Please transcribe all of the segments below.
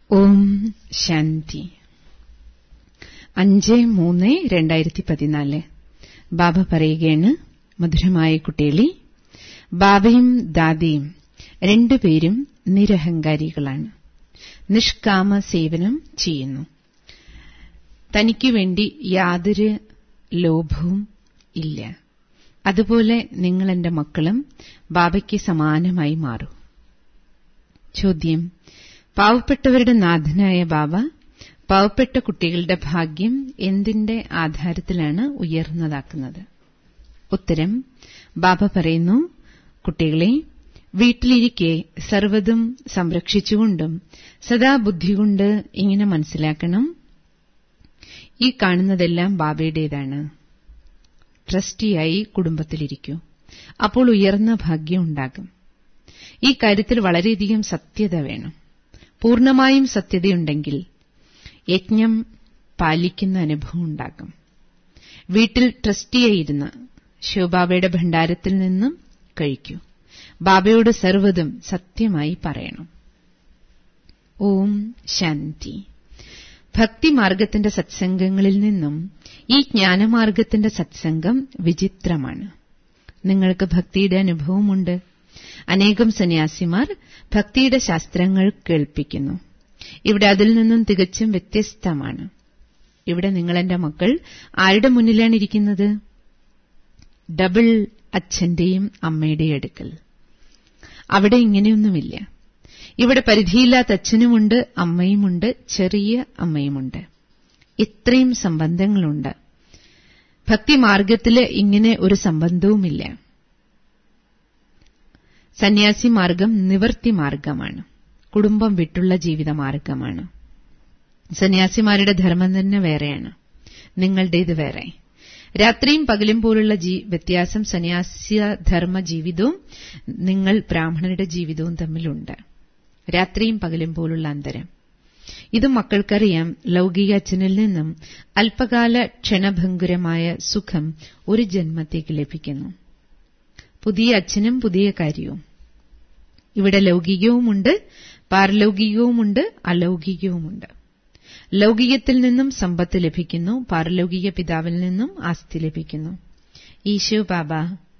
ഓം ശാന്തി അഞ്ച് മൂന്ന് രണ്ടായിരത്തി പതിനാല് ബാബ പറയുകയാണ് മധുരമായ കുട്ടികളി ബാബയും ദാദിയും രണ്ടുപേരും നിരഹങ്കാരികളാണ് നിഷ്കാമ സേവനം ചെയ്യുന്നു തനിക്കു വേണ്ടി യാതൊരു ലോഭവും ഇല്ല അതുപോലെ നിങ്ങൾ എന്റെ മക്കളും ബാബയ്ക്ക് സമാനമായി മാറൂ ചോദ്യം പാവപ്പെട്ടവരുടെ നാഥനായ ബാബ പാവപ്പെട്ട കുട്ടികളുടെ ഭാഗ്യം എന്തിന്റെ ആധാരത്തിലാണ് ഉയർന്നതാക്കുന്നത് ഉത്തരം ബാബ പറയുന്നു കുട്ടികളെ വീട്ടിലിരിക്കെ സർവ്വതും സംരക്ഷിച്ചുകൊണ്ടും സദാ ബുദ്ധികൊണ്ട് ഇങ്ങനെ മനസ്സിലാക്കണം ഈ കാണുന്നതെല്ലാം ബാബയുടേതാണ് ട്രസ്റ്റിയായി കുടുംബത്തിലിരിക്കൂ അപ്പോൾ ഉയർന്ന ഭാഗ്യം ഉണ്ടാകും ഈ കാര്യത്തിൽ വളരെയധികം സത്യത വേണം പൂർണ്ണമായും സത്യതയുണ്ടെങ്കിൽ യജ്ഞം പാലിക്കുന്ന അനുഭവം ഉണ്ടാകും വീട്ടിൽ ട്രസ്റ്റിയായിരുന്ന് ശിവബാബയുടെ ഭണ്ഡാരത്തിൽ നിന്നും കഴിക്കൂ ബാബയോട് സർവ്വതും സത്യമായി പറയണം ഓം ശാന്തി ഭക്തിമാർഗത്തിന്റെ സത്സംഗങ്ങളിൽ നിന്നും ഈ ജ്ഞാനമാർഗത്തിന്റെ സത്സംഗം വിചിത്രമാണ് നിങ്ങൾക്ക് ഭക്തിയുടെ അനുഭവമുണ്ട് അനേകം സന്യാസിമാർ ഭക്തിയുടെ ശാസ്ത്രങ്ങൾ കേൾപ്പിക്കുന്നു ഇവിടെ അതിൽ നിന്നും തികച്ചും വ്യത്യസ്തമാണ് ഇവിടെ നിങ്ങൾ എന്റെ മക്കൾ ആരുടെ മുന്നിലാണ് ഇരിക്കുന്നത് ഡബിൾ അച്ഛന്റെയും അമ്മയുടെയും അടുക്കൽ അവിടെ ഇങ്ങനെയൊന്നുമില്ല ഇവിടെ പരിധിയില്ലാത്ത അച്ഛനുമുണ്ട് അമ്മയുമുണ്ട് ചെറിയ അമ്മയുമുണ്ട് ഇത്രയും സംബന്ധങ്ങളുണ്ട് ഭക്തിമാർഗത്തില് ഇങ്ങനെ ഒരു സംബന്ധവുമില്ല സന്യാസി മാർഗം നിവർത്തി മാർഗമാണ് കുടുംബം വിട്ടുള്ള ജീവിത മാർഗമാണ് സന്യാസിമാരുടെ ധർമ്മം തന്നെ വേറെയാണ് നിങ്ങളുടേത് വേറെ രാത്രിയും പകലും പോലുള്ള വ്യത്യാസം സന്യാസ്യ ധർമ്മ ജീവിതവും നിങ്ങൾ ബ്രാഹ്മണരുടെ ജീവിതവും തമ്മിലുണ്ട് രാത്രിയും പകലും പോലുള്ള അന്തരം ഇത് മക്കൾക്കറിയാം ലൌകിക അച്ഛനിൽ നിന്നും അല്പകാല ക്ഷണഭങ്കുരമായ സുഖം ഒരു ജന്മത്തേക്ക് ലഭിക്കുന്നു പുതിയ അച്ഛനും പുതിയ കാര്യവും ഇവിടെ ലൌകികവുമുണ്ട് പാരലൗകികവുമുണ്ട് അലൌകികവുമുണ്ട് ലൌകികത്തിൽ നിന്നും സമ്പത്ത് ലഭിക്കുന്നു പാരലൗകിക പിതാവിൽ നിന്നും ആസ്തി ലഭിക്കുന്നു ഈശോ ബാബ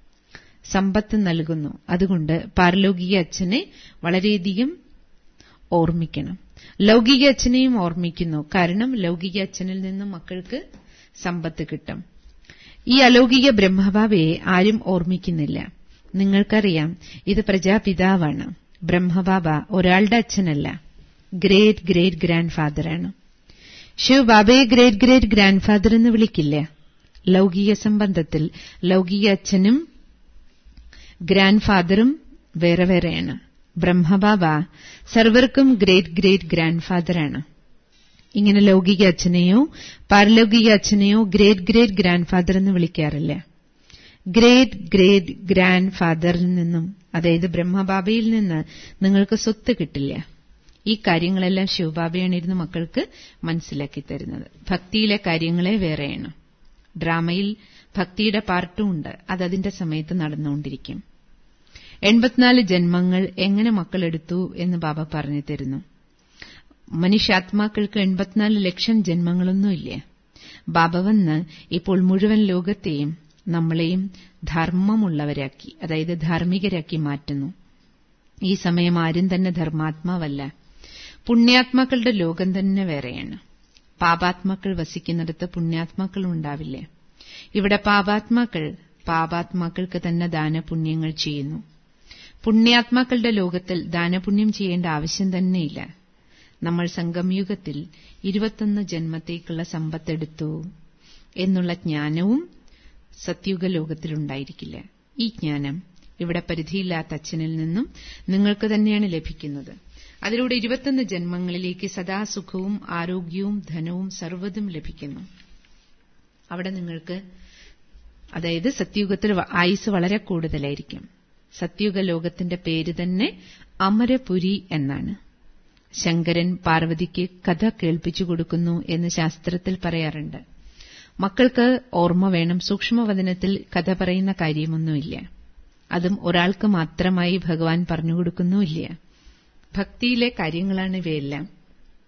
സമ്പത്ത് നൽകുന്നു അതുകൊണ്ട് പാരലൗകിക അച്ഛനെ വളരെയധികം ഓർമ്മിക്കണം ലൌകിക അച്ഛനെയും ഓർമ്മിക്കുന്നു കാരണം ലൌകിക അച്ഛനിൽ നിന്നും മക്കൾക്ക് സമ്പത്ത് കിട്ടും ഈ അലൗകിക ബ്രഹ്മബാബയെ ആരും ഓർമ്മിക്കുന്നില്ല നിങ്ങൾക്കറിയാം ഇത് പ്രജാപിതാവാണ് ബ്രഹ്മബാബ ഒരാളുടെ അച്ഛനല്ല ഗ്രേറ്റ് ഗ്രേറ്റ് ഗ്രാൻഡ് ഫാദറാണ് ശിവ് ബാബയെ ഗ്രേറ്റ് ഗ്രേറ്റ് ഗ്രാൻഡ് ഫാദർ എന്ന് വിളിക്കില്ല ലൌകിക സംബന്ധത്തിൽ ലൌകിക അച്ഛനും ഗ്രാൻഡ് ഫാദറും വേറെ വേറെയാണ് ബ്രഹ്മബാബ സർവർക്കും ഗ്രേറ്റ് ഗ്രേറ്റ് ഗ്രാൻഡ് ഫാദറാണ് ഇങ്ങനെ ലൌകിക അച്ഛനെയോ പാരലൗകിക അച്ഛനെയോ ഗ്രേറ്റ് ഗ്രേറ്റ് ഗ്രാൻഡ് ഫാദർ എന്ന് വിളിക്കാറില്ല ഗ്രേറ്റ് ഗ്രേറ്റ് ഗ്രാൻഡ് ഫാദറിൽ നിന്നും അതായത് ബ്രഹ്മബാബയിൽ നിന്ന് നിങ്ങൾക്ക് സ്വത്ത് കിട്ടില്ല ഈ കാര്യങ്ങളെല്ലാം ശിവബാബയാണ് ഇരുന്ന് മക്കൾക്ക് മനസ്സിലാക്കി തരുന്നത് ഭക്തിയിലെ കാര്യങ്ങളെ വേറെയാണ് ഡ്രാമയിൽ ഭക്തിയുടെ പാർട്ടും ഉണ്ട് അതതിന്റെ സമയത്ത് നടന്നുകൊണ്ടിരിക്കും എൺപത്തിനാല് ജന്മങ്ങൾ എങ്ങനെ മക്കളെടുത്തു എന്ന് ബാബ പറഞ്ഞു തരുന്നു മനുഷ്യാത്മാക്കൾക്ക് എൺപത്തിനാല് ലക്ഷം ജന്മങ്ങളൊന്നുമില്ല ബാബ വന്ന് ഇപ്പോൾ മുഴുവൻ ലോകത്തെയും നമ്മളെയും ധർമ്മമുള്ളവരാക്കി അതായത് ധാർമ്മികരാക്കി മാറ്റുന്നു ഈ സമയം ആരും തന്നെ ധർമാത്മാവല്ല പുണ്യാത്മാക്കളുടെ ലോകം തന്നെ വേറെയാണ് പാപാത്മാക്കൾ വസിക്കുന്നിടത്ത് പുണ്യാത്മാക്കൾ ഉണ്ടാവില്ലേ ഇവിടെ പാപാത്മാക്കൾ പാപാത്മാക്കൾക്ക് തന്നെ ദാനപുണ്യങ്ങൾ ചെയ്യുന്നു പുണ്യാത്മാക്കളുടെ ലോകത്തിൽ ദാനപുണ്യം ചെയ്യേണ്ട ആവശ്യം തന്നെയില്ല നമ്മൾ സംഗമയുഗത്തിൽ ഇരുപത്തൊന്ന് ജന്മത്തേക്കുള്ള സമ്പത്തെടുത്തു എന്നുള്ള ജ്ഞാനവും സത്യുഗ ലോകത്തിലുണ്ടായിരിക്കില്ല ഈ ജ്ഞാനം ഇവിടെ പരിധിയില്ലാത്ത അച്ഛനിൽ നിന്നും നിങ്ങൾക്ക് തന്നെയാണ് ലഭിക്കുന്നത് അതിലൂടെ ഇരുപത്തൊന്ന് ജന്മങ്ങളിലേക്ക് സദാസുഖവും ആരോഗ്യവും ധനവും സർവ്വതും ലഭിക്കുന്നു അവിടെ നിങ്ങൾക്ക് അതായത് സത്യുഗത്തിൽ ആയുസ് വളരെ കൂടുതലായിരിക്കും സത്യുഗ ലോകത്തിന്റെ പേര് തന്നെ അമരപുരി എന്നാണ് ശങ്കരൻ പാർവതിക്ക് കഥ കേൾപ്പിച്ചു കൊടുക്കുന്നു എന്ന് ശാസ്ത്രത്തിൽ പറയാറുണ്ട് മക്കൾക്ക് ഓർമ്മ വേണം സൂക്ഷ്മവചനത്തിൽ കഥ പറയുന്ന കാര്യമൊന്നുമില്ല അതും ഒരാൾക്ക് മാത്രമായി ഭഗവാൻ പറഞ്ഞുകൊടുക്കുന്നുമില്ല ഭക്തിയിലെ കാര്യങ്ങളാണ് ഇവയെല്ലാം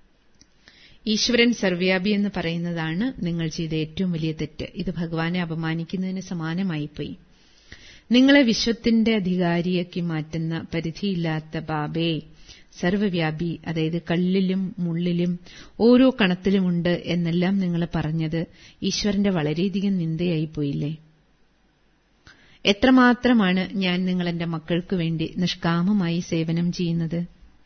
ഈശ്വരൻ സർവ്യാപി എന്ന് പറയുന്നതാണ് നിങ്ങൾ ചെയ്ത ഏറ്റവും വലിയ തെറ്റ് ഇത് ഭഗവാനെ അപമാനിക്കുന്നതിന് സമാനമായിപ്പോയി നിങ്ങളെ വിശ്വത്തിന്റെ അധികാരിയാക്കി മാറ്റുന്ന പരിധിയില്ലാത്ത ബാബേ സർവവ്യാപി അതായത് കല്ലിലും മുള്ളിലും ഓരോ കണത്തിലുമുണ്ട് എന്നെല്ലാം നിങ്ങൾ പറഞ്ഞത് ഈശ്വരന്റെ വളരെയധികം നിന്ദയായി പോയില്ലേ എത്രമാത്രമാണ് ഞാൻ നിങ്ങൾ എന്റെ മക്കൾക്ക് വേണ്ടി നിഷ്കാമമായി സേവനം ചെയ്യുന്നത്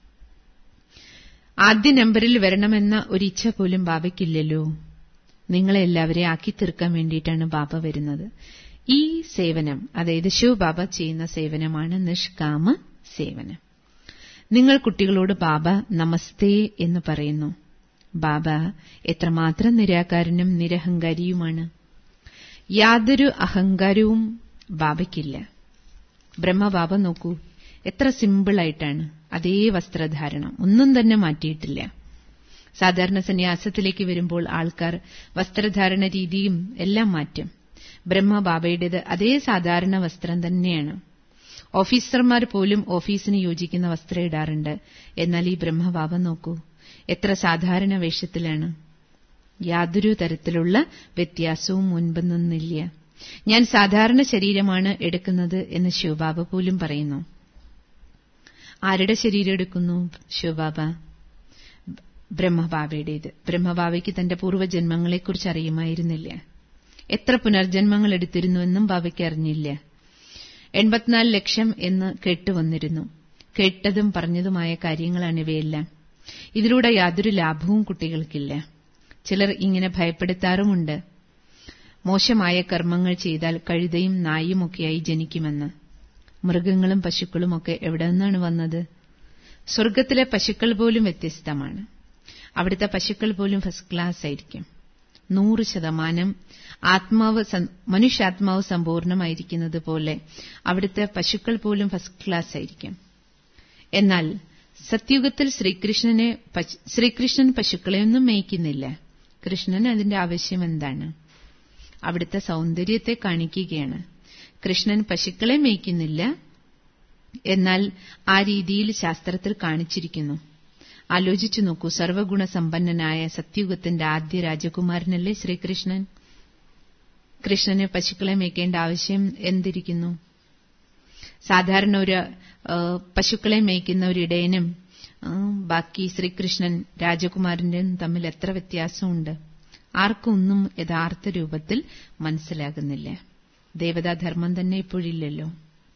ആദ്യ നമ്പറിൽ വരണമെന്ന ഒരിച്ഛ പോലും ബാബയ്ക്കില്ലല്ലോ നിങ്ങളെ എല്ലാവരെയും ആക്കി തീർക്കാൻ വേണ്ടിയിട്ടാണ് ബാബ വരുന്നത് ഈ സേവനം അതായത് ശിവബാബ ചെയ്യുന്ന സേവനമാണ് നിഷ്കാമ സേവനം നിങ്ങൾ കുട്ടികളോട് ബാബ നമസ്തേ എന്ന് പറയുന്നു ബാബ എത്രമാത്രം നിരാകാരനും നിരഹങ്കാരിയുമാണ് യാതൊരു അഹങ്കാരവും ബാബയ്ക്കില്ല ബ്രഹ്മബാബ നോക്കൂ എത്ര സിമ്പിളായിട്ടാണ് അതേ വസ്ത്രധാരണം ഒന്നും തന്നെ മാറ്റിയിട്ടില്ല സാധാരണ സന്യാസത്തിലേക്ക് വരുമ്പോൾ ആൾക്കാർ വസ്ത്രധാരണ രീതിയും എല്ലാം മാറ്റും ബ്രഹ്മബാബയുടേത് അതേ സാധാരണ വസ്ത്രം തന്നെയാണ് ഓഫീസർമാർ പോലും ഓഫീസിന് യോജിക്കുന്ന വസ്ത്രം ഇടാറുണ്ട് എന്നാൽ ഈ ബ്രഹ്മബാബ നോക്കൂ എത്ര സാധാരണ വേഷത്തിലാണ് യാതൊരു തരത്തിലുള്ള വ്യത്യാസവും മുൻപൊന്നൊന്നില്ല ഞാൻ സാധാരണ ശരീരമാണ് എടുക്കുന്നത് എന്ന് ശിവബാബ പോലും പറയുന്നു ആരുടെ ശരീരം എടുക്കുന്നു ശിവബാബ ബ്രഹ്മബാബയുടേത് ബ്രഹ്മബാബയ്ക്ക് തന്റെ പൂർവ്വജന്മങ്ങളെക്കുറിച്ച് അറിയുമായിരുന്നില്ല എത്ര പുനർജന്മങ്ങൾ എടുത്തിരുന്നുവെന്നും ബാബയ്ക്ക് അറിഞ്ഞില്ല എൺപത്തിനാല് ലക്ഷം എന്ന് കേട്ടുവന്നിരുന്നു കേട്ടതും പറഞ്ഞതുമായ കാര്യങ്ങളാണ് ഇവയെല്ലാം ഇതിലൂടെ യാതൊരു ലാഭവും കുട്ടികൾക്കില്ല ചിലർ ഇങ്ങനെ ഭയപ്പെടുത്താറുമുണ്ട് മോശമായ കർമ്മങ്ങൾ ചെയ്താൽ കഴുതയും നായുമൊക്കെയായി ജനിക്കുമെന്ന് മൃഗങ്ങളും പശുക്കളുമൊക്കെ എവിടെ നിന്നാണ് വന്നത് സ്വർഗത്തിലെ പശുക്കൾ പോലും വ്യത്യസ്തമാണ് അവിടുത്തെ പശുക്കൾ പോലും ഫസ്റ്റ് ക്ലാസ് ആയിരിക്കും നൂറ് ശതമാനം ആത്മാവ് മനുഷ്യാത്മാവ് സമ്പൂർണമായിരിക്കുന്നത് പോലെ അവിടുത്തെ പശുക്കൾ പോലും ഫസ്റ്റ് ക്ലാസ് ആയിരിക്കും എന്നാൽ സത്യുഗത്തിൽ ശ്രീകൃഷ്ണനെ ശ്രീകൃഷ്ണൻ പശുക്കളെയൊന്നും മേയ്ക്കുന്നില്ല കൃഷ്ണന് അതിന്റെ ആവശ്യം എന്താണ് അവിടുത്തെ സൗന്ദര്യത്തെ കാണിക്കുകയാണ് കൃഷ്ണൻ പശുക്കളെ മേയ്ക്കുന്നില്ല എന്നാൽ ആ രീതിയിൽ ശാസ്ത്രത്തിൽ കാണിച്ചിരിക്കുന്നു ആലോചിച്ചു നോക്കൂ സർവഗുണസമ്പന്നനായ സത്യുഗത്തിന്റെ ആദ്യ രാജകുമാരനല്ലേ ശ്രീകൃഷ്ണൻ കൃഷ്ണന് പശുക്കളെ മേയ്ക്കേണ്ട ആവശ്യം എന്തിരിക്കുന്നു സാധാരണ ഒരു പശുക്കളെ മേയ്ക്കുന്ന ഒരു ഇടയനും ബാക്കി ശ്രീകൃഷ്ണൻ രാജകുമാരന്റെയും തമ്മിൽ എത്ര വ്യത്യാസമുണ്ട് ആർക്കും ഒന്നും യഥാർത്ഥ രൂപത്തിൽ മനസ്സിലാകുന്നില്ല ദേവതാധർമ്മം തന്നെ ഇപ്പോഴില്ലല്ലോ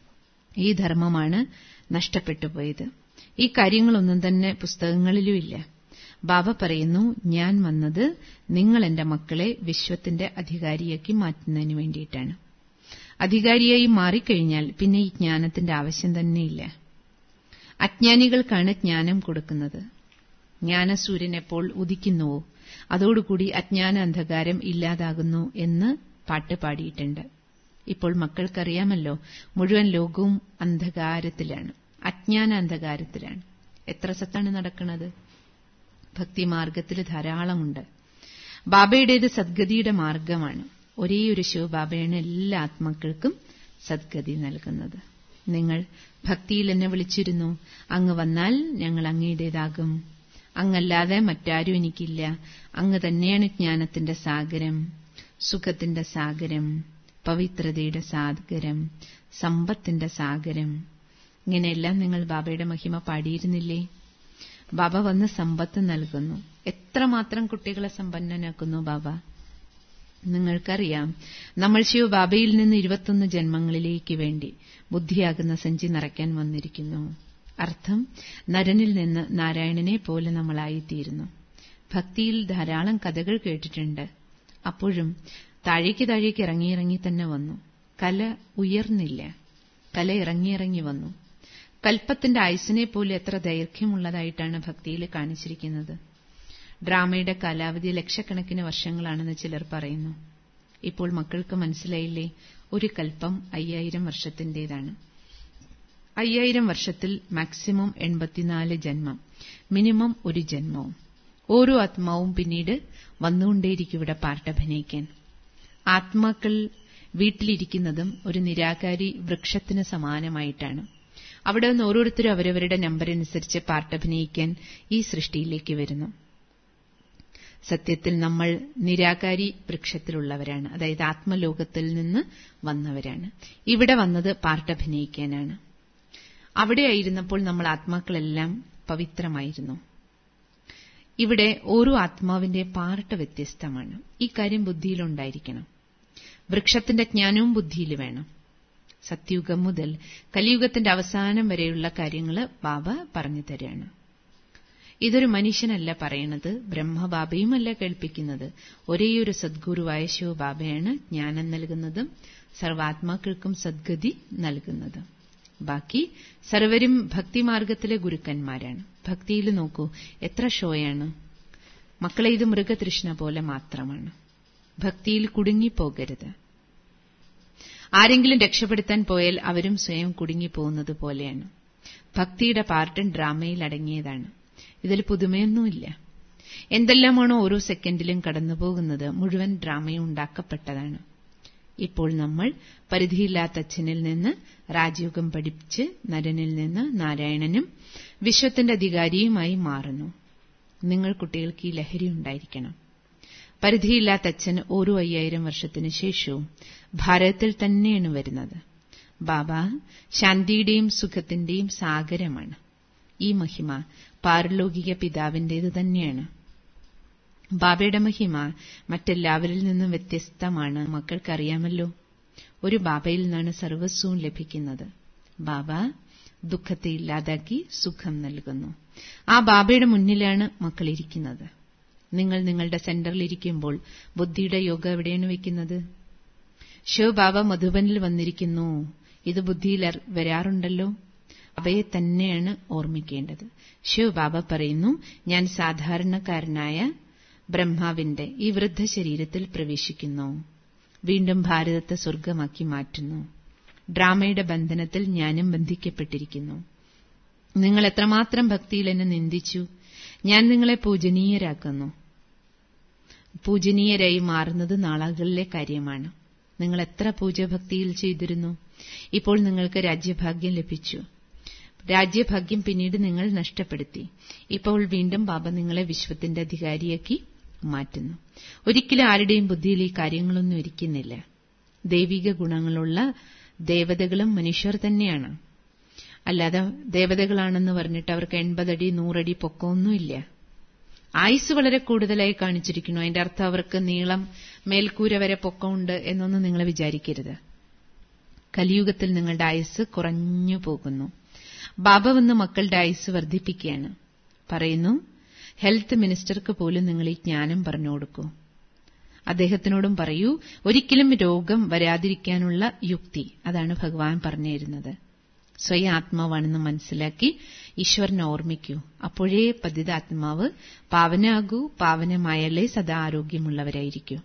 ഈ ധർമ്മമാണ് നഷ്ടപ്പെട്ടു പോയത് ഈ കാര്യങ്ങളൊന്നും തന്നെ പുസ്തകങ്ങളിലുമില്ല ബാബ പറയുന്നു ഞാൻ വന്നത് നിങ്ങൾ എന്റെ മക്കളെ വിശ്വത്തിന്റെ അധികാരിയാക്കി മാറ്റുന്നതിന് വേണ്ടിയിട്ടാണ് അധികാരിയായി മാറിക്കഴിഞ്ഞാൽ പിന്നെ ഈ ജ്ഞാനത്തിന്റെ ആവശ്യം തന്നെയില്ല അജ്ഞാനികൾക്കാണ് ജ്ഞാനം കൊടുക്കുന്നത് ജ്ഞാനസൂര്യൻ എപ്പോൾ ഉദിക്കുന്നുവോ അതോടുകൂടി അജ്ഞാന അന്ധകാരം ഇല്ലാതാകുന്നു എന്ന് പാട്ട് പാടിയിട്ടുണ്ട് ഇപ്പോൾ മക്കൾക്കറിയാമല്ലോ മുഴുവൻ ലോകവും അന്ധകാരത്തിലാണ് അജ്ഞാന അന്ധകാരത്തിലാണ് എത്ര സത്താണ് നടക്കുന്നത് ഭക്തിമാർഗത്തിൽ ധാരാളമുണ്ട് ബാബയുടേത് സദ്ഗതിയുടെ മാർഗമാണ് ഒരേ ഒരു ശിവബാബയാണ് എല്ലാ ആത്മാക്കൾക്കും സദ്ഗതി നൽകുന്നത് നിങ്ങൾ ഭക്തിയിൽ എന്നെ വിളിച്ചിരുന്നു അങ്ങ് വന്നാൽ ഞങ്ങൾ അങ്ങയുടേതാകും അങ്ങല്ലാതെ മറ്റാരും എനിക്കില്ല അങ്ങ് തന്നെയാണ് ജ്ഞാനത്തിന്റെ സാഗരം സുഖത്തിന്റെ സാഗരം പവിത്രതയുടെ സാഗരം സമ്പത്തിന്റെ സാഗരം ഇങ്ങനെയെല്ലാം നിങ്ങൾ ബാബയുടെ മഹിമ പാടിയിരുന്നില്ലേ ബാബ വന്ന് സമ്പത്ത് നൽകുന്നു എത്രമാത്രം കുട്ടികളെ സമ്പന്നനാക്കുന്നു ബാബ നിങ്ങൾക്കറിയാം നമ്മൾ ശിവബാബയിൽ നിന്ന് ഇരുപത്തൊന്ന് ജന്മങ്ങളിലേക്ക് വേണ്ടി ബുദ്ധിയാകുന്ന സഞ്ചി നിറയ്ക്കാൻ വന്നിരിക്കുന്നു അർത്ഥം നരനിൽ നിന്ന് നാരായണനെ പോലെ നമ്മളായിത്തീരുന്നു ഭക്തിയിൽ ധാരാളം കഥകൾ കേട്ടിട്ടുണ്ട് അപ്പോഴും താഴേക്ക് താഴേക്ക് ഇറങ്ങിയിറങ്ങി തന്നെ വന്നു കല ഉയർന്നില്ല കല ഇറങ്ങിയിറങ്ങി വന്നു കൽപ്പത്തിന്റെ ആയുസിനെ പോലെ എത്ര ദൈർഘ്യമുള്ളതായിട്ടാണ് ഭക്തിയിൽ കാണിച്ചിരിക്കുന്നത് ഡ്രാമയുടെ കാലാവധി ലക്ഷക്കണക്കിന് വർഷങ്ങളാണെന്ന് ചിലർ പറയുന്നു ഇപ്പോൾ മക്കൾക്ക് മനസ്സിലായില്ലേ ഒരു കൽപ്പം അയ്യായിരം വർഷത്തിന്റേതാണ് അയ്യായിരം വർഷത്തിൽ മാക്സിമം എൺപത്തിനാല് ജന്മം മിനിമം ഒരു ജന്മവും ഓരോ ആത്മാവും പിന്നീട് വന്നുകൊണ്ടേയിരിക്കും ഇവിടെ പാർട്ടഭിനയിക്കാൻ ആത്മാക്കൾ വീട്ടിലിരിക്കുന്നതും ഒരു നിരാകാരി വൃക്ഷത്തിന് സമാനമായിട്ടാണ് അവിടെ നിന്ന് ഓരോരുത്തരും അവരവരുടെ നമ്പർ അനുസരിച്ച് പാർട്ടഭിനയിക്കാൻ ഈ സൃഷ്ടിയിലേക്ക് വരുന്നു സത്യത്തിൽ നമ്മൾ നിരാകാരി വൃക്ഷത്തിലുള്ളവരാണ് അതായത് ആത്മലോകത്തിൽ നിന്ന് വന്നവരാണ് ഇവിടെ വന്നത് പാർട്ടഭിനയിക്കാനാണ് അവിടെയായിരുന്നപ്പോൾ നമ്മൾ ആത്മാക്കളെല്ലാം പവിത്രമായിരുന്നു ഇവിടെ ഓരോ ആത്മാവിന്റെ പാർട്ട് വ്യത്യസ്തമാണ് ഈ കാര്യം ബുദ്ധിയിലുണ്ടായിരിക്കണം വൃക്ഷത്തിന്റെ ജ്ഞാനവും ബുദ്ധിയിൽ വേണം സത്യുഗം മുതൽ കലിയുഗത്തിന്റെ അവസാനം വരെയുള്ള കാര്യങ്ങൾ ബാബ പറഞ്ഞു തരാണ് ഇതൊരു മനുഷ്യനല്ല പറയണത് ബ്രഹ്മബാബയുമല്ല കേൾപ്പിക്കുന്നത് ഒരേയൊരു സദ്ഗുരുവായ ശിവബാബയാണ് ജ്ഞാനം നൽകുന്നതും സർവാത്മാക്കൾക്കും സദ്ഗതി നൽകുന്നതും ബാക്കി സർവരും ഭക്തിമാർഗത്തിലെ ഗുരുക്കന്മാരാണ് ഭക്തിയിൽ നോക്കൂ എത്ര ഷോയാണ് മക്കളെ ഇത് മൃഗതൃഷ്ണ പോലെ മാത്രമാണ് ഭക്തിയിൽ കുടുങ്ങിപ്പോകരുത് ആരെങ്കിലും രക്ഷപ്പെടുത്താൻ പോയാൽ അവരും സ്വയം കുടുങ്ങിപ്പോകുന്നത് പോലെയാണ് ഭക്തിയുടെ പാർട്ടും ഡ്രാമയിൽ അടങ്ങിയതാണ് ഇതിൽ പുതുമയൊന്നുമില്ല എന്തെല്ലാമാണോ ഓരോ സെക്കൻഡിലും കടന്നുപോകുന്നത് മുഴുവൻ ഡ്രാമയും ഉണ്ടാക്കപ്പെട്ടതാണ് ഇപ്പോൾ നമ്മൾ പരിധിയില്ലാത്ത അച്ഛനിൽ നിന്ന് രാജയോഗം പഠിപ്പിച്ച് നരനിൽ നിന്ന് നാരായണനും വിശ്വത്തിന്റെ അധികാരിയുമായി മാറുന്നു നിങ്ങൾ കുട്ടികൾക്ക് ഈ ലഹരി ഉണ്ടായിരിക്കണം പരിധിയില്ലാത്ത അച്ഛൻ ഓരോ അയ്യായിരം വർഷത്തിനു ശേഷവും ഭാരതത്തിൽ തന്നെയാണ് വരുന്നത് ബാബ ശാന്തിയുടെയും സുഖത്തിന്റെയും സാഗരമാണ് ഈ മഹിമ പാരലൗകിക പിതാവിന്റേത് തന്നെയാണ് ബാബയുടെ മഹിമ മറ്റെല്ലാവരിൽ നിന്നും വ്യത്യസ്തമാണ് മക്കൾക്കറിയാമല്ലോ ഒരു ബാബയിൽ നിന്നാണ് സർവസ്വവും ലഭിക്കുന്നത് ബാബ ദുഃഖത്തെ ഇല്ലാതാക്കി സുഖം നൽകുന്നു ആ ബാബയുടെ മുന്നിലാണ് മക്കൾ ഇരിക്കുന്നത് നിങ്ങൾ നിങ്ങളുടെ സെന്ററിൽ ഇരിക്കുമ്പോൾ ബുദ്ധിയുടെ യോഗ എവിടെയാണ് വെക്കുന്നത് ശിവ ബാബ മധുബനിൽ വന്നിരിക്കുന്നു ഇത് ബുദ്ധിയിൽ വരാറുണ്ടല്ലോ അവയെ തന്നെയാണ് ഓർമ്മിക്കേണ്ടത് ശിവ ബാബ പറയുന്നു ഞാൻ സാധാരണക്കാരനായ ബ്രഹ്മാവിന്റെ ഈ വൃദ്ധ ശരീരത്തിൽ പ്രവേശിക്കുന്നു വീണ്ടും ഭാരതത്തെ സ്വർഗമാക്കി മാറ്റുന്നു ഡ്രാമയുടെ ബന്ധനത്തിൽ ഞാനും ബന്ധിക്കപ്പെട്ടിരിക്കുന്നു നിങ്ങൾ എത്രമാത്രം ഭക്തിയിൽ എന്നെ നിന്ദിച്ചു ഞാൻ നിങ്ങളെ പൂജനീയരാക്കുന്നു പൂജനീയരായി മാറുന്നത് നാളുകളിലെ കാര്യമാണ് നിങ്ങൾ എത്ര പൂജഭക്തിയിൽ ചെയ്തിരുന്നു ഇപ്പോൾ നിങ്ങൾക്ക് രാജ്യഭാഗ്യം ലഭിച്ചു രാജ്യഭാഗ്യം പിന്നീട് നിങ്ങൾ നഷ്ടപ്പെടുത്തി ഇപ്പോൾ വീണ്ടും ബാബ നിങ്ങളെ വിശ്വത്തിന്റെ അധികാരിയാക്കി മാറ്റുന്നു ഒരിക്കലും ആരുടെയും ബുദ്ധിയിൽ ഈ കാര്യങ്ങളൊന്നും ഇരിക്കുന്നില്ല ദൈവിക ഗുണങ്ങളുള്ള ദേവതകളും മനുഷ്യർ തന്നെയാണ് അല്ലാതെ ദേവതകളാണെന്ന് പറഞ്ഞിട്ട് അവർക്ക് എൺപതടി നൂറടി പൊക്കമൊന്നുമില്ല ആയുസ് വളരെ കൂടുതലായി കാണിച്ചിരിക്കുന്നു അതിന്റെ അർത്ഥം അവർക്ക് നീളം മേൽക്കൂര വരെ പൊക്കമുണ്ട് എന്നൊന്നും നിങ്ങൾ വിചാരിക്കരുത് കലിയുഗത്തിൽ നിങ്ങളുടെ ആയുസ് കുറഞ്ഞു പോകുന്നു ബാബ വന്ന് മക്കളുടെ ആയുസ് വർദ്ധിപ്പിക്കുകയാണ് പറയുന്നു ഹെൽത്ത് മിനിസ്റ്റർക്ക് പോലും നിങ്ങൾ ഈ ജ്ഞാനം പറഞ്ഞു കൊടുക്കൂ അദ്ദേഹത്തിനോടും പറയൂ ഒരിക്കലും രോഗം വരാതിരിക്കാനുള്ള യുക്തി അതാണ് ഭഗവാൻ പറഞ്ഞു തരുന്നത് സ്വയം ആത്മാവാണെന്ന് മനസ്സിലാക്കി ഈശ്വരനെ ഓർമ്മിക്കൂ അപ്പോഴേ പതിതാത്മാവ് പാവനാകൂ പാവനമായാലേ സദാ ആരോഗ്യമുള്ളവരായിരിക്കൂ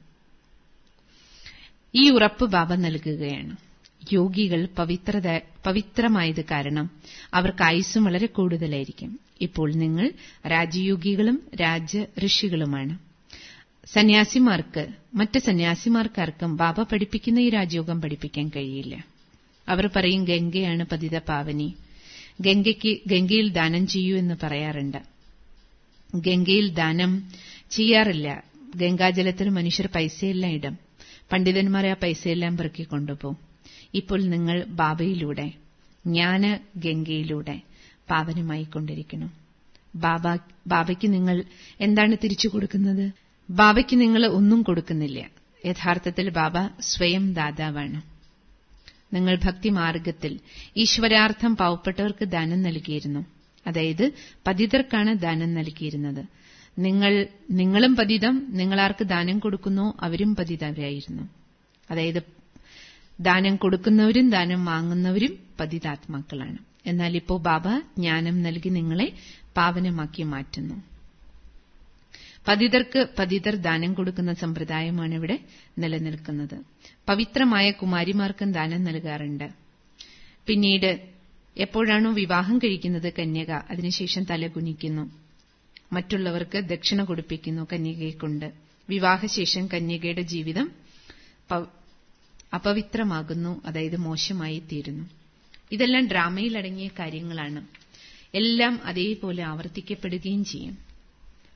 ഈ ഉറപ്പ് ബാബ നൽകുകയാണ് യോഗികൾ പവിത്രത പവിത്രമായത് കാരണം അവർക്ക് ആയുസ്സും വളരെ കൂടുതലായിരിക്കും ഇപ്പോൾ നിങ്ങൾ രാജയോഗികളും രാജ ഋഷികളുമാണ് സന്യാസിമാർക്ക് മറ്റ് സന്യാസിമാർക്കാർക്കും ബാബ പഠിപ്പിക്കുന്ന ഈ രാജയോഗം പഠിപ്പിക്കാൻ കഴിയില്ല അവർ പറയും ഗംഗയാണ് പതിത പാവനി ഗംഗയ്ക്ക് ഗംഗയിൽ ദാനം ചെയ്യൂ എന്ന് പറയാറുണ്ട് ഗംഗയിൽ ദാനം ചെയ്യാറില്ല ഗംഗാജലത്തിൽ മനുഷ്യർ പൈസയെല്ലാം ഇടും പണ്ഡിതന്മാരെ ആ പൈസയെല്ലാം പെറുക്കി കൊണ്ടുപോകും ഇപ്പോൾ നിങ്ങൾ ബാബയിലൂടെ ജ്ഞാന ഗംഗയിലൂടെ പാവനമായിക്കൊണ്ടിരിക്കുന്നു ബാബ ബാബയ്ക്ക് നിങ്ങൾ എന്താണ് തിരിച്ചു കൊടുക്കുന്നത് ബാബയ്ക്ക് നിങ്ങൾ ഒന്നും കൊടുക്കുന്നില്ല യഥാർത്ഥത്തിൽ ബാബ സ്വയം ദാതാവാണ് നിങ്ങൾ ഭക്തിമാർഗത്തിൽ ഈശ്വരാർത്ഥം പാവപ്പെട്ടവർക്ക് ദാനം നൽകിയിരുന്നു അതായത് പതിതർക്കാണ് ദാനം നൽകിയിരുന്നത് നിങ്ങൾ നിങ്ങളും പതിതം നിങ്ങളാർക്ക് ദാനം കൊടുക്കുന്നോ അവരും പതിതരായിരുന്നു അതായത് ദാനം കൊടുക്കുന്നവരും ദാനം വാങ്ങുന്നവരും പതിതാത്മാക്കളാണ് എന്നാൽ ഇപ്പോൾ ബാബ ജ്ഞാനം നൽകി നിങ്ങളെ പാവനമാക്കി മാറ്റുന്നു പതിതർക്ക് പതിതർ ദാനം കൊടുക്കുന്ന സമ്പ്രദായമാണ് ഇവിടെ നിലനിൽക്കുന്നത് പവിത്രമായ കുമാരിമാർക്കും ദാനം നൽകാറുണ്ട് പിന്നീട് എപ്പോഴാണോ വിവാഹം കഴിക്കുന്നത് കന്യക അതിനുശേഷം തല കുനിക്കുന്നു മറ്റുള്ളവർക്ക് ദക്ഷിണ കൊടുപ്പിക്കുന്നു കന്യകയെ കൊണ്ട് വിവാഹശേഷം കന്യകയുടെ ജീവിതം അപവിത്രമാകുന്നു അതായത് മോശമായി തീരുന്നു ഇതെല്ലാം ഡ്രാമയിൽ അടങ്ങിയ കാര്യങ്ങളാണ് എല്ലാം അതേപോലെ ആവർത്തിക്കപ്പെടുകയും ചെയ്യും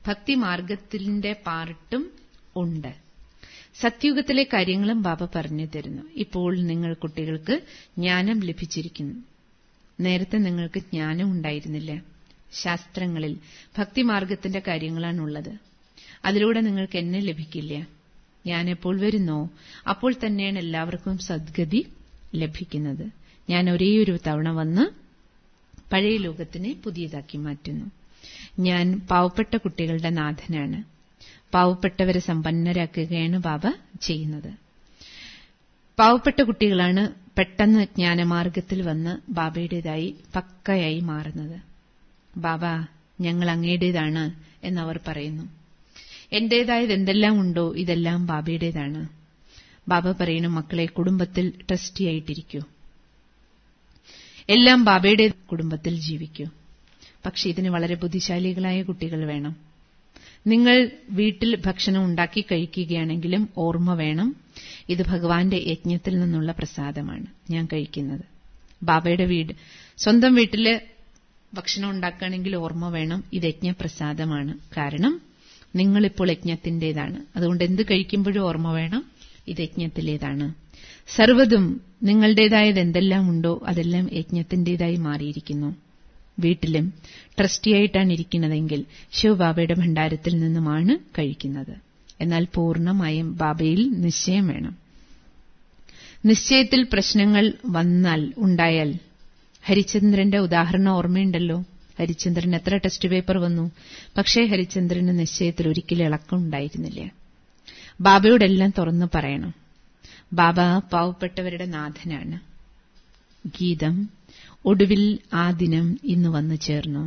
ഭക്തിമാർഗത്തിന്റെ പാർട്ടും ഉണ്ട് സത്യുഗത്തിലെ കാര്യങ്ങളും ബാബ പറഞ്ഞു തരുന്നു ഇപ്പോൾ നിങ്ങൾ കുട്ടികൾക്ക് ജ്ഞാനം ലഭിച്ചിരിക്കുന്നു നേരത്തെ നിങ്ങൾക്ക് ജ്ഞാനം ഉണ്ടായിരുന്നില്ല ശാസ്ത്രങ്ങളിൽ ഭക്തിമാർഗത്തിന്റെ കാര്യങ്ങളാണുള്ളത് അതിലൂടെ നിങ്ങൾക്ക് എന്നെ ലഭിക്കില്ല ഞാൻ എപ്പോൾ വരുന്നോ അപ്പോൾ തന്നെയാണ് എല്ലാവർക്കും സദ്ഗതി ലഭിക്കുന്നത് ഞാൻ ഒരേ ഒരു തവണ വന്ന് പഴയ ലോകത്തിനെ പുതിയതാക്കി മാറ്റുന്നു ഞാൻ പാവപ്പെട്ട കുട്ടികളുടെ നാഥനാണ് പാവപ്പെട്ടവരെ സമ്പന്നരാക്കുകയാണ് ബാബ ചെയ്യുന്നത് പാവപ്പെട്ട കുട്ടികളാണ് പെട്ടെന്ന് ജ്ഞാനമാർഗത്തിൽ വന്ന് ബാബയുടേതായി പക്കയായി മാറുന്നത് ബാബ ഞങ്ങൾ അങ്ങയുടേതാണ് എന്നവർ പറയുന്നു എന്റേതായത് എന്തെല്ലാം ഉണ്ടോ ഇതെല്ലാം ബാബയുടേതാണ് ബാബ പറയുന്നു മക്കളെ കുടുംബത്തിൽ ട്രസ്റ്റിയായിട്ടിരിക്കൂ എല്ലാം ബാബയുടെ കുടുംബത്തിൽ ജീവിക്കൂ പക്ഷെ ഇതിന് വളരെ ബുദ്ധിശാലികളായ കുട്ടികൾ വേണം നിങ്ങൾ വീട്ടിൽ ഭക്ഷണം ഉണ്ടാക്കി കഴിക്കുകയാണെങ്കിലും ഓർമ്മ വേണം ഇത് ഭഗവാന്റെ യജ്ഞത്തിൽ നിന്നുള്ള പ്രസാദമാണ് ഞാൻ കഴിക്കുന്നത് ബാബയുടെ വീട് സ്വന്തം വീട്ടില് ഭക്ഷണം ഉണ്ടാക്കുകയാണെങ്കിൽ ഓർമ്മ വേണം ഇത് യജ്ഞപ്രസാദമാണ് കാരണം നിങ്ങളിപ്പോൾ യജ്ഞത്തിന്റേതാണ് അതുകൊണ്ട് എന്ത് കഴിക്കുമ്പോഴും ഓർമ്മ വേണം ഇത് യജ്ഞത്തിലേതാണ് സർവ്വതും നിങ്ങളുടേതായത് എന്തെല്ലാം ഉണ്ടോ അതെല്ലാം യജ്ഞത്തിന്റേതായി മാറിയിരിക്കുന്നു വീട്ടിലും ട്രസ്റ്റിയായിട്ടാണ് ഇരിക്കുന്നതെങ്കിൽ ശിവബാബയുടെ ഭണ്ഡാരത്തിൽ നിന്നുമാണ് കഴിക്കുന്നത് എന്നാൽ പൂർണ്ണമായും ബാബയിൽ നിശ്ചയം വേണം നിശ്ചയത്തിൽ പ്രശ്നങ്ങൾ വന്നാൽ ഉണ്ടായാൽ ഹരിചന്ദ്രന്റെ ഉദാഹരണം ഓർമ്മയുണ്ടല്ലോ ഹരിചന്ദ്രൻ എത്ര ടെസ്റ്റ് പേപ്പർ വന്നു പക്ഷേ ഹരിചന്ദ്രന് നിശ്ചയത്തിൽ ഒരിക്കലും ഇളക്കം ഉണ്ടായിരുന്നില്ല ബാബയോടെല്ലാം തുറന്നു പറയണം ബാബ പാവപ്പെട്ടവരുടെ നാഥനാണ് ഗീതം ഒടുവിൽ ആ ദിനം ഇന്ന് വന്നു ചേർന്നു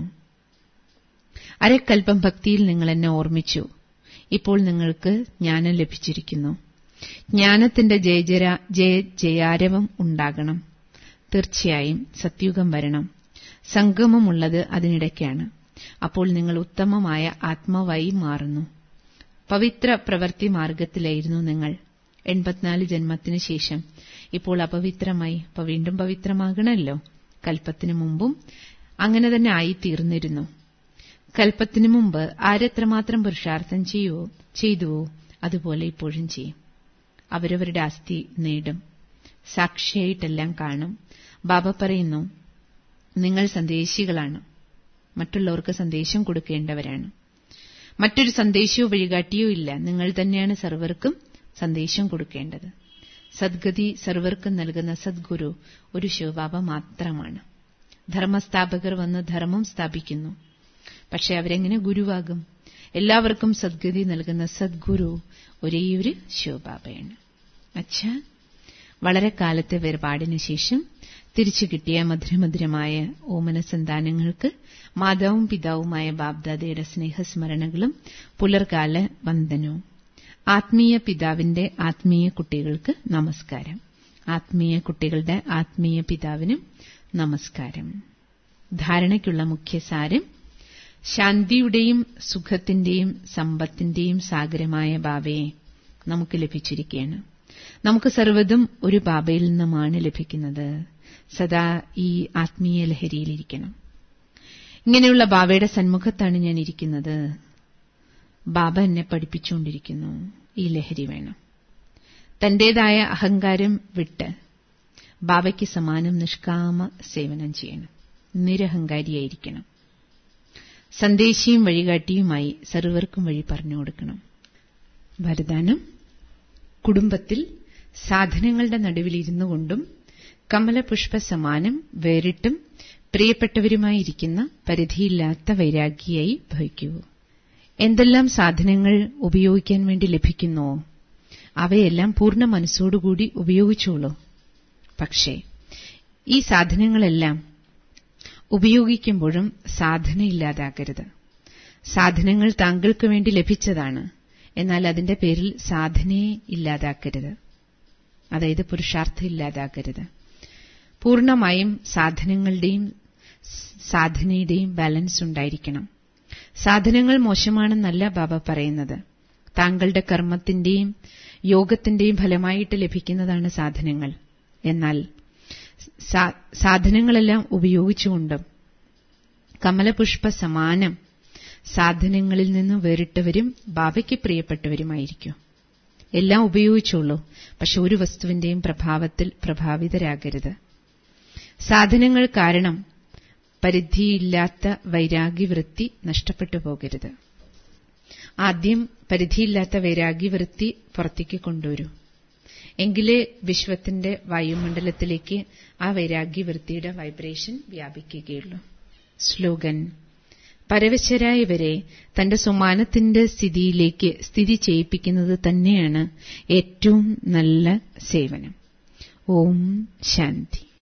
അരക്കൽപ്പം ഭക്തിയിൽ നിങ്ങൾ എന്നെ ഓർമ്മിച്ചു ഇപ്പോൾ നിങ്ങൾക്ക് ജ്ഞാനം ലഭിച്ചിരിക്കുന്നു ജ്ഞാനത്തിന്റെ ജയജര ജയ ജയാരവം ഉണ്ടാകണം തീർച്ചയായും സത്യുഗം വരണം സംഗമമുള്ളത് അതിനിടയ്ക്കാണ് അപ്പോൾ നിങ്ങൾ ഉത്തമമായ ആത്മാവായി മാറുന്നു പവിത്ര പ്രവൃത്തി മാർഗത്തിലായിരുന്നു നിങ്ങൾ എൺപത്തിനാല് ജന്മത്തിനു ശേഷം ഇപ്പോൾ അപവിത്രമായി അപ്പൊ വീണ്ടും പവിത്രമാകണമല്ലോ കൽപ്പത്തിനു മുമ്പും അങ്ങനെ തന്നെ ആയിത്തീർന്നിരുന്നു കൽപ്പത്തിനു മുമ്പ് ആരെത്രമാത്രം പുരുഷാർത്ഥം ചെയ്യുവോ ചെയ്തുവോ അതുപോലെ ഇപ്പോഴും ചെയ്യും അവരവരുടെ ആസ്തി നേടും സാക്ഷിയായിട്ടെല്ലാം കാണും ബാബ പറയുന്നു നിങ്ങൾ സന്ദേശികളാണ് മറ്റുള്ളവർക്ക് സന്ദേശം കൊടുക്കേണ്ടവരാണ് മറ്റൊരു സന്ദേശവും വഴികാട്ടിയോ ഇല്ല നിങ്ങൾ തന്നെയാണ് സർവർക്കും സന്ദേശം കൊടുക്കേണ്ടത് സദ്ഗതി സർവർക്കും നൽകുന്ന സദ്ഗുരു ഒരു ശിവബാബ മാത്രമാണ് ധർമ്മസ്ഥാപകർ വന്ന് ധർമ്മം സ്ഥാപിക്കുന്നു പക്ഷെ അവരെങ്ങനെ ഗുരുവാകും എല്ലാവർക്കും സദ്ഗതി നൽകുന്ന സദ്ഗുരു ഒരേയൊരു ശിവബാബയാണ് അച്ഛാ വളരെ കാലത്തെ വേർപാടിനു ശേഷം തിരിച്ചു കിട്ടിയ മധുരമധുരമായ ഓമന സന്താനങ്ങൾക്ക് മാതാവും പിതാവുമായ ബാബ്ദാദയുടെ സ്നേഹസ്മരണകളും പുലർകാല വന്ദനവും ആത്മീയ പിതാവിന്റെ ആത്മീയ കുട്ടികൾക്ക് നമസ്കാരം ആത്മീയ കുട്ടികളുടെ ആത്മീയ പിതാവിനും നമസ്കാരം ധാരണയ്ക്കുള്ള മുഖ്യസാരം ശാന്തിയുടെയും സുഖത്തിന്റെയും സമ്പത്തിന്റെയും സാഗരമായ ബാബയെ നമുക്ക് ലഭിച്ചിരിക്കുകയാണ് നമുക്ക് സർവ്വതും ഒരു ബാബയിൽ നിന്നുമാണ് ലഭിക്കുന്നത് സദാ ഈ ആത്മീയ ലഹരിയിലിരിക്കണം ഇങ്ങനെയുള്ള ബാബയുടെ സന്മുഖത്താണ് ഞാൻ ഇരിക്കുന്നത് ബാബ എന്നെ പഠിപ്പിച്ചുകൊണ്ടിരിക്കുന്നു ഈ ലഹരി വേണം തന്റേതായ അഹങ്കാരം വിട്ട് ബാബയ്ക്ക് സമാനം നിഷ്കാമ സേവനം ചെയ്യണം നിരഹങ്കാരിയായിരിക്കണം സന്ദേശിയും വഴികാട്ടിയുമായി സർവർക്കും വഴി പറഞ്ഞു കൊടുക്കണം വരദാനം കുടുംബത്തിൽ സാധനങ്ങളുടെ നടുവിലിരുന്നു കൊണ്ടും കമലപുഷ്പ സമാനം വേറിട്ടും പ്രിയപ്പെട്ടവരുമായിരിക്കുന്ന പരിധിയില്ലാത്ത വൈരാഗിയായി ഭവിക്കൂ എന്തെല്ലാം സാധനങ്ങൾ ഉപയോഗിക്കാൻ വേണ്ടി ലഭിക്കുന്നുവോ അവയെല്ലാം പൂർണ്ണ മനസ്സോടുകൂടി ഉപയോഗിച്ചോളൂ പക്ഷേ ഈ സാധനങ്ങളെല്ലാം ഉപയോഗിക്കുമ്പോഴും സാധനയില്ലാതാകരുത് സാധനങ്ങൾ താങ്കൾക്ക് വേണ്ടി ലഭിച്ചതാണ് എന്നാൽ അതിന്റെ പേരിൽ സാധനയെ ഇല്ലാതാക്കരുത് അതായത് പുരുഷാർത്ഥം ഇല്ലാതാക്കരുത് പൂർണ്ണമായും സാധനങ്ങളുടെയും സാധനയുടെയും ബാലൻസ് ഉണ്ടായിരിക്കണം സാധനങ്ങൾ മോശമാണെന്നല്ല ബാബ പറയുന്നത് താങ്കളുടെ കർമ്മത്തിന്റെയും യോഗത്തിന്റെയും ഫലമായിട്ട് ലഭിക്കുന്നതാണ് സാധനങ്ങൾ എന്നാൽ സാധനങ്ങളെല്ലാം ഉപയോഗിച്ചുകൊണ്ടും കമലപുഷ്പ സമാനം സാധനങ്ങളിൽ നിന്ന് വേറിട്ടവരും ബാബയ്ക്ക് പ്രിയപ്പെട്ടവരുമായിരിക്കും എല്ലാം ഉപയോഗിച്ചുള്ളൂ പക്ഷെ ഒരു വസ്തുവിന്റെയും പ്രഭാവത്തിൽ പ്രഭാവിതരാകരുത് സാധനങ്ങൾ കാരണം പരിധിയില്ലാത്ത വൈരാഗ്യവൃത്തി നഷ്ടപ്പെട്ടു പോകരുത് ആദ്യം പരിധിയില്ലാത്ത വൈരാഗ്യവൃത്തി പുറത്തേക്ക് കൊണ്ടുവരൂ എങ്കിലേ വിശ്വത്തിന്റെ വായുമണ്ഡലത്തിലേക്ക് ആ വൈരാഗ്യവൃത്തിയുടെ വൈബ്രേഷൻ വ്യാപിക്കുകയുള്ളൂ സ്ലോഗൻ പരവശരായവരെ തന്റെ സുമാനത്തിന്റെ സ്ഥിതിയിലേക്ക് സ്ഥിതി ചെയ്യിപ്പിക്കുന്നത് തന്നെയാണ് ഏറ്റവും നല്ല സേവനം ഓം ശാന്തി